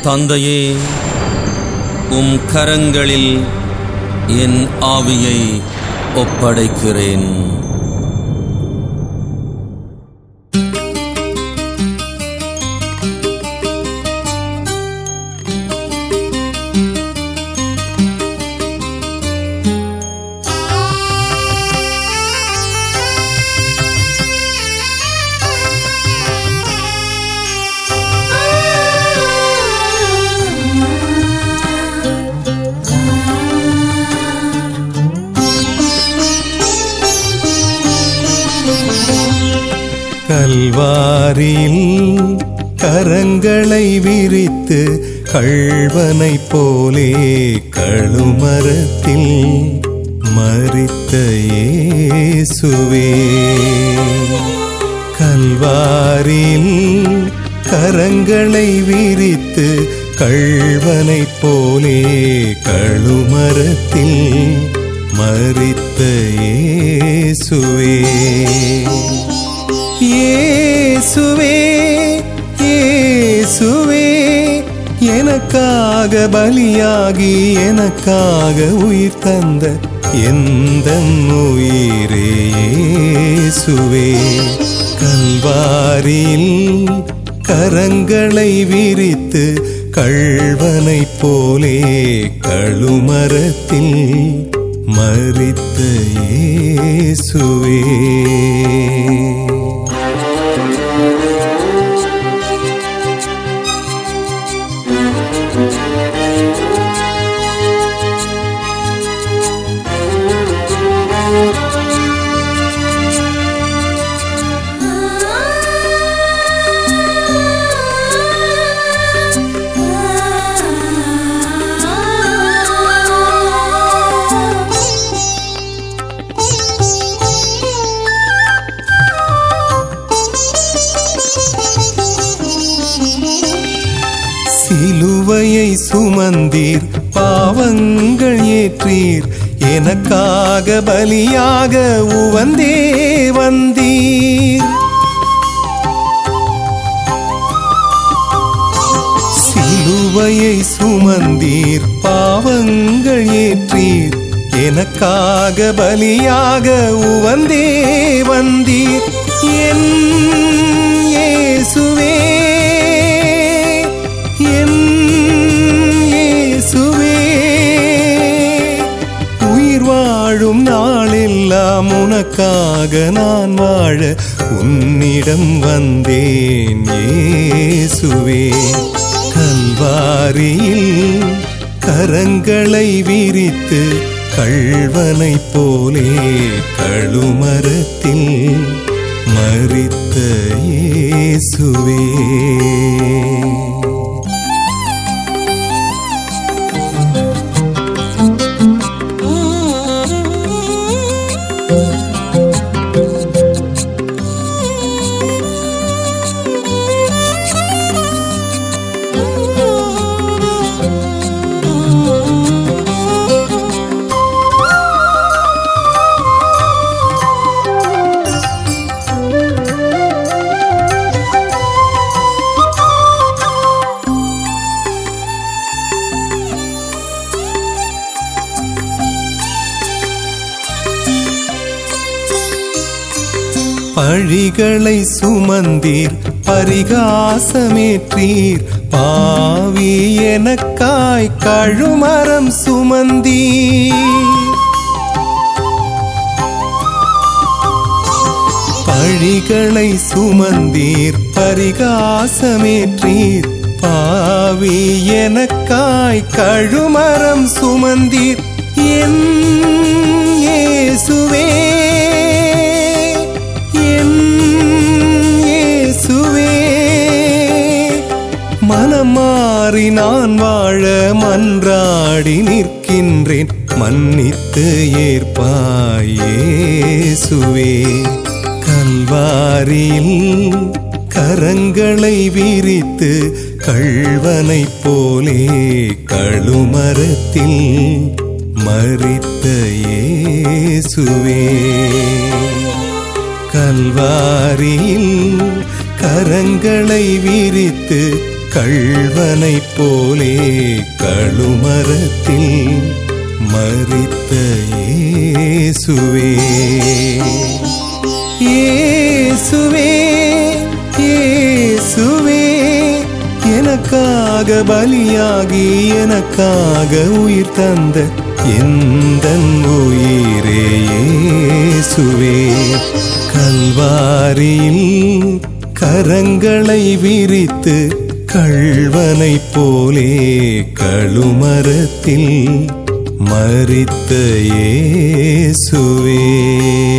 தந்தையே உம் கரங்களில் என் ஆவியை ஒப்படைக்கிறேன் கல்வாரியில் கரங்களை விரித்து கள்வனைப் போலே கழுமரத்தில் மறித்த இயேசுவே கல்வாரியில் கரங்களை விரித்து கள்வனைப் போலே கழுமரத்தில் மறித்த இயேசுவே இயேசுவே இயேசுவே எனக்காக பலியாகி எனக்காக உயிர் தந்த எந்த உயிரே இயேசுவே கல்வாரியில் கரங்களை விரித்து கள்வனைப் போலே கழுமரத்தில் மறித்த இயேசுவே சிலுவையை சுமந்தீர் பாவங்கள் ஏற்றீர் எனக்காக பலியாக உவந்தே வந்தீர் சிலுவையை சுமந்தீர் பாவங்கள் ஏற்றீர் எனக்காக பலியாக உவந்தே வந்தீர் என் இயேசுவே என் இயேசுவே உயிர் வாழும் நாளெல்லாம் உனக்காக நான் வாழ உன்னிடம் வந்தேன் இயேசுவே கல்வாரியில் கரங்களை விரித்து கள்வனைப் போலே கழுமரத்தில் மறித்த இயேசுவே பழிகளை சுமந்தீர் பரிகாசமேற்றீர் பாவி எனக்காய் கழுமரம் சுமந்தீர் பழிகளை சுமந்தீர் பரிகாசமேற்றீர் பாவி எனக்காய் கழுமரம் சுமந்தீர் என் இயேசுவே என் இயேசுவே மனம் மாறி நான் வாழ மன்றாடி நிற்கின்றேன் மன்னித்து ஏற்பாயேசுவே கல்வாரியில் கரங்களை விரித்து கள்வனைப் போலே கழுமரத்தில் மறித்த இயேசுவே கல்வாரியில் கரங்களை விரித்து கள்வனைப் போலே கழுமரத்தில் மறித்த இயேசுவே இயேசுவே இயேசுவே எனக்காக பலியாகி எனக்காக உயிர் தந்த எந்த உயிரே இயேசுவே கல்வாரியில் கரங்களை விரித்து கள்வனைப் போலே கழுமரத்தில் மறித்த இயேசுவே